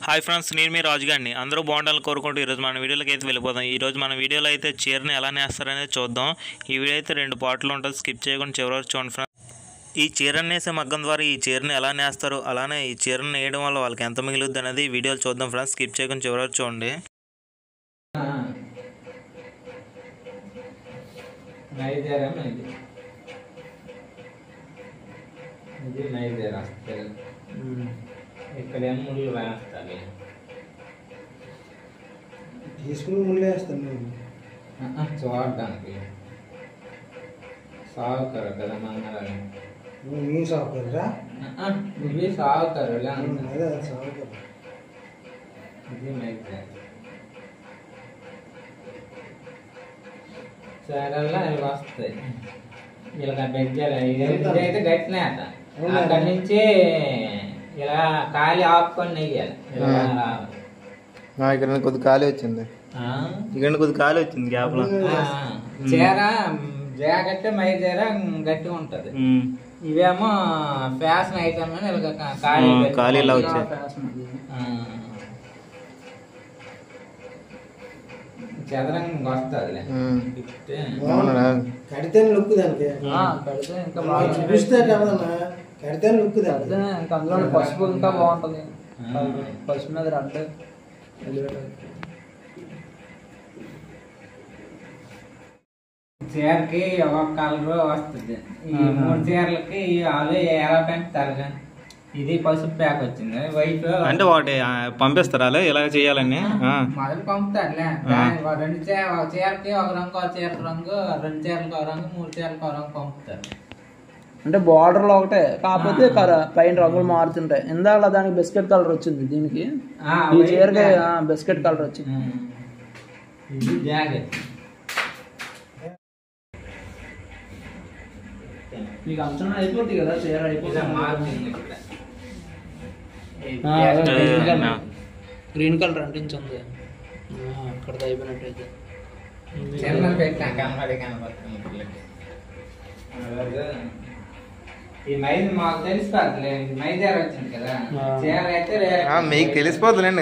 Hi friends నేను మీ రాజుగారిని అందరూ బాగుండాలని కోరుకుంటూ ఈరోజు మన వీడియోలోకి అయితే వెళ్ళిపోదాం ఈరోజు మన వీడియోలో అయితే చీరని ఎలా నేస్తారనేది చూద్దాం ఈ వీడియో అయితే రెండు పాటలు ఉంటుంది స్కిప్ చేయకుండా చివరి వరకు చూడండి ఫ్రెండ్స్ ఈ చీరని నేసే మగ్గం ద్వారా ఈ చీరని ఎలా నేస్తారు అలానే ఈ చీరని నేయడం వల్ల వాళ్ళకి ఎంత మిగులుద్ది అనేది ఈ వీడియోలో చూద్దాం ఫ్రెండ్స్ స్కిప్ చేయకుండా చివరి వరకు చూడండి నైజేరం ఇది ఇది నైజేరా ఇక్కడేమో ముళ్ళు వేస్తాను తీసుకుని ముళ్ళే వేస్తాను నేను చూడడానికి సాగుతారు కదా మంగళ నువ్వు మీ సాగుతారా ఇవి సాగుతారు ఇలా అదే అది సాగుతారు ఇది నైజేరం సరేలా ఇవి వస్తాయి ఇలా బెజ్జాలి ఇదైతే గట్టినే అట అవునా? అక్కడి నుంచి ఇలా ఖాళీ ఆపుకొని నెయ్యాలి ఇలా రావాలి. ఇక్కడ కొద్ది ఖాళీ వచ్చింది ఆ? ఇక్కడ కొద్ది ఖాళీ వచ్చింది గ్యాప్లో ఆ, చీర జాకెట్ మై చీర గట్టిగా ఉంటది ఇవేమో ఫ్యాషన్ ఐటమ్ అని ఇలా కా- ఖాళీ ఆ, పెట్టుకోవాలి. ఖాళీ ఇలా వచ్చాయి. ఆ. చదరంగా వస్తుంది అవునా కడితేనే లుక్ దానికి కడితే ఇంకా మనం బాగా చూపిస్తే కదన్నా కడితేనే లుక్ కడితే దానికి ఇంకా అందులో పసుపు ఇంకా బాగుంటది పసుపు మీద రెడ్ చీరకి ఒక కలర్ వస్తుంది ఈ ఆహా. మూడు చీరలకి ఈ వాళ్ళు ఎలా పెంచుతారు కానీ ఇది పసుపు ప్యాక్ వచ్చింది వైట్ అంటే వాటి ఆ, పంపిస్తారా అలా ఇలా చేయాలని ఆ. మొదలు పంపుతారులే దాని ఒక రెండు చీర ఒక చీరకి ఒక రంగు ఒక చీర రంగు రెండు చీరలకు ఒక రంగు మూడు చీరలకు ఒక రంగు పంపుతారు అంటే బార్డర్ లో ఒకటే కాకపోతే కర- పైన రంగులు మారుతుంటాయి ఇందాక దానికి బిస్కెట్ కలర్ వచ్చింది దీనికి ఆ, ఈ వైట్ చీరకి ప్యాక్. ఆ, బిస్కెట్ కలర్ వచ్చింది ఉమ్. ఇది జాకెట్ మీకు అంచనా అయిపోతుంది కదా చీర ఇలా అయిపోతుంది మార్కింగ్ ఇక్కడ ఈ ఆ, జాకెట్ అదే, గ్రీన్ ఆ. కలర్ గ్రీన్ కలర్ అంటించింది ఆ, అక్కడ అయిపోయినట్టయితే చిన్నది పెట్టాం కనబడి కనబడుతుంది పిల్లకి అలాగే ఈ మైది మాకు తెలిసిపోతుందిలే మైదారు వచ్చింది కదా ఆ. చీర అయితే వేరే ఆ, మీకు తెలిసిపోతుందండి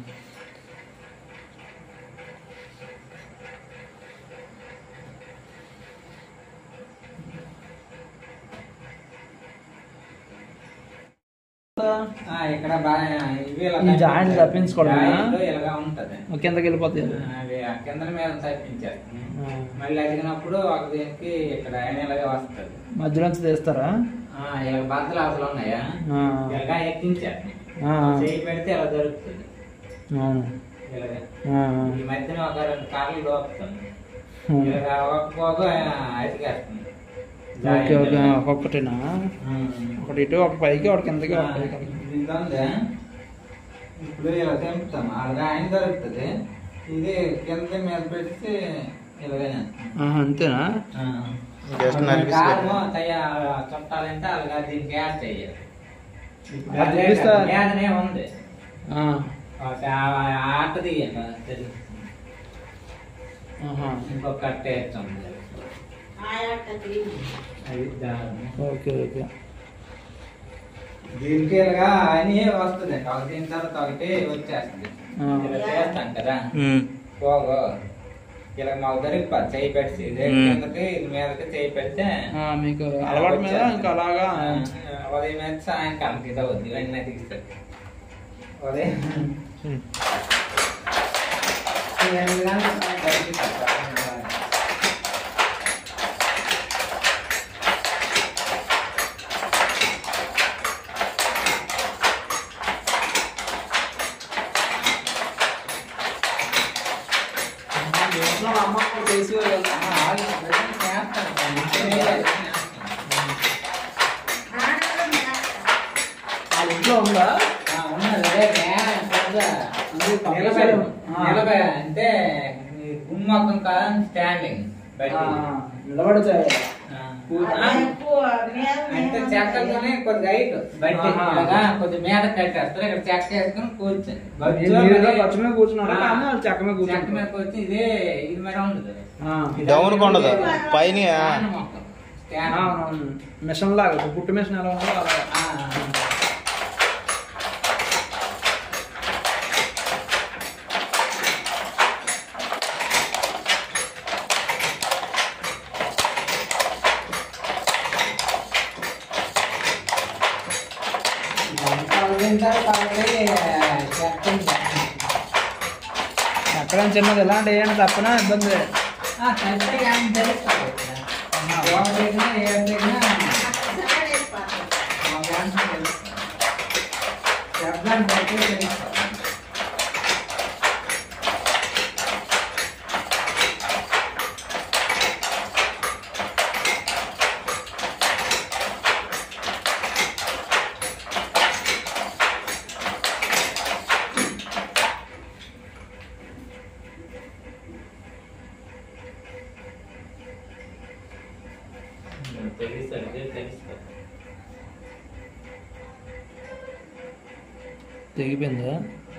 ఆ, ఇక్కడ బాగా ఇవి ఇలా ఈ జాయింట్ తప్పించుకోవడమా? జాయింట్ ఇలాగా ఉంటది కిందకి వెళ్ళిపోతాయి అవి ఆ కింద మీద తప్పించారు ఆ. మళ్ళీ అడిగినప్పుడు ఒక దీనికి ఇక్కడ ఇలాగే వస్తుంది మధ్యలోంచి తీస్తారా ఆ, ఇలా బద్దలు అసలు ఉన్నాయా ఆ. ఇలాగా ఎక్కించారు ఆ, చేయి పెడితే ఇలా దొరుకుతుంది అవును ఇలాగా ఆ, ఈ మధ్యన ఒక రెండు కార్లు దోపుతుంది ఆ. ఇలాగా ఒక పోగు అతికేస్తుంది ఓకే ఓకే ఒక్కొక్కటినా ఉమ్. ఒకటి ఇటు ఒక పైకి ఒకటి కిందకి ఒక పైకి ఒకటి కిందకి. ఇది ఉందా? ఇప్పుడు ఇలా తెంపుతాం అలాగా ఆయన దొరుకుతుంది ఇది కింద మీద పెడితే ఇలాగనే ఆహా, అంతేనా Just నలిపిస్తే. కారము తయ్య చుట్టాలంటే అలాగా దీనికి యాడ్ చెయ్యాలి ఇప్పుడు అది అదే చూపిస్తా. కదా, మీదనే ఉంది ఆ, ఒక ఆట తీయండి ఆహా. ఇంకొక కట్ట వేస్తాం అది దారం. ఓకే ఓకే దీనికి ఇలాగా అని వస్తుంది ఒకటి దీని తర్వాత ఒకటి వచ్చేస్తుంది ఆ. ఇలా చేస్తాం కదా ఉమ్. పోగో ఇలా మాకు దొరికిపోద్ది చేయి పెడితే ఇదే మ్మ్. కిందకి ఇది మీదకి చేయి పెడితే ఆ, మీకు అలవాటు మీద ఇంకా అలాగా ఆ, ఉదయం మీద సాయంకాలం ఇది అవుద్ది ఇవన్నీ తీస్తారు ఉదయం ఎనిమిది గంటలకు బయటికి వస్తారు. ఇంట్లో మా అమ్మ కూడా చేసి ఆ, వాళ్ళు ప్రజెంట్ చేస్తారు. వాళ్ళ ఇంట్లో ఉందా ఆ, ఉన్నది అదే నే- పెద్ద అది నిలబడి పంపించారు. ఆ. నిలబడి అంటే ఈ గుమ్మ మొత్తం కాదు స్టాండింగ్ బయట ఆ, నిలబడి చేయాలి అంటే చెక్కతోనే కొద్ది హైట్ బయట ఆహా. ఇలాగా కొద్ది మీద కట్టేస్తారు ఇక్కడ చెక్క వేసుకుని కూర్చొని మీరు మీరుగా ఖర్చు మీద కూర్చున్నారా? ఆ. కానీ వాళ్ళు చెక్క మీద కూర్చుంటారు. చెక్క మీద కూర్చొని ఇదే ఇది మీద ఉండదు ఆ. డౌన్ కొండదు పైన స్టాండ్ మొత్తం. స్టాండ్. అవునవును. మిషన్ లాగా ఇప్పుడు పుట్టు మిషన్ ఎలా ఉందో అలా ఆ. ఆల్రెడీ చెప్పింది ఎక్కడ చిన్నది ఇలాంటి ఏమైనా తప్పనా ఇబ్బంది కలిస్తే కానీ తెలుస్తుంది గోడ దగ్గర ఏ దగ్గర మా ఫ్యాన్స్ తెలుస్తుంది శబ్దాన్ని బట్టి తెలుస్తుంది తెగిపోయిందా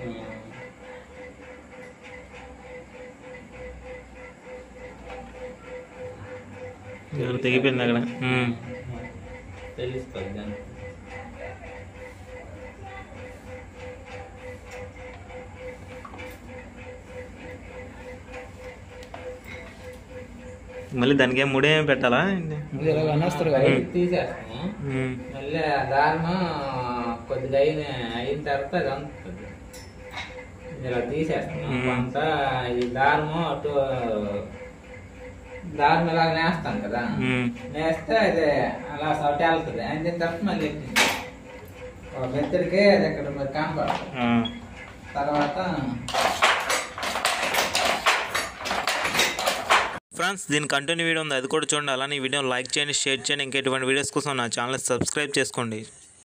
ఇక్కడ తెగిపోయింది అక్కడ ఉమ్. మళ్ళీ దానికి ఏం ముడేం పెట్టాలా ఏంటి? ఇది ఇలా అనేస్తారు కదా బయటికి తీసేస్తాము ఉమ్. మళ్ళీ ఆ దారుణం కొద్దిగా అయిన అయిన తర్వాత అది అందుతుంది ఇలా తీసేస్తాము మ్మ్. కొంత ఈ దారము అటు దారం ఇలా నేస్తాం కదా ఉమ్. నేస్తే అది అలా సొట్ట వెళ్తుంది అయిన తర్వాత మళ్ళీ ఒక బెత్తడికి అది ఇక్కడ మరి కనపడుతుంది ఆ. తర్వాత ఫ్రెండ్స్ దీని కంటిన్యూ వీడియో ఉంది అది కూడా చూడండి అలానే ఈ వీడియో లైక్ చేయండి షేర్ చేయండి ఇంకా ఎటువంటి వీడియోస్ కోసం నా ఛానల్ సబ్స్క్రైబ్ చేసుకోండి